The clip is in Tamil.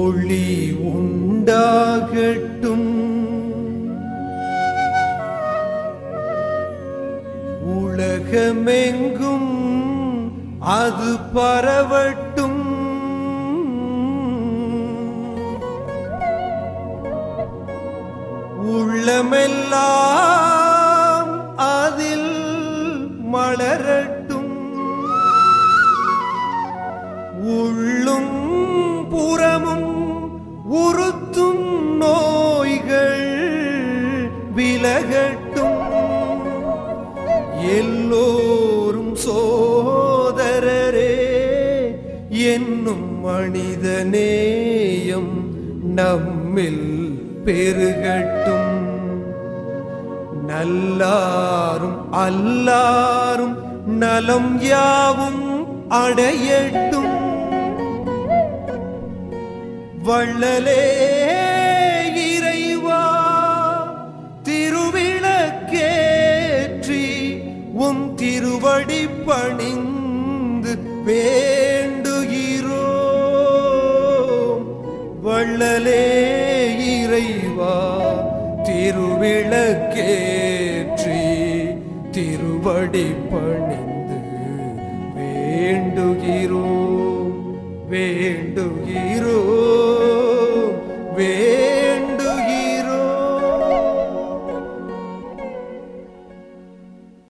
ஒளி உண்டாகட்டும் உலகமெங்கும் அது பரவட்டும் உள்ளமெல்லாம் அதில் மலரட்டும் உள்ளும் புறமும் உறுத்தும் நோய்கள் விலகட்டும் எல்லோரும் சோதரரே என்னும் மனிதநேயம் நம்மில் பெருகட்டும் நல்லாரும் அல்லாரும் நலம் யாவும் அடையட்டும் வள்ளலே இறைவா திருவிளக்கேற்றி உம் திருவடி பணிந்து வேண்டுகிறோம் வள்ளலே இறைவா திருவிளக்கேற்றி திருவடி பணிந்து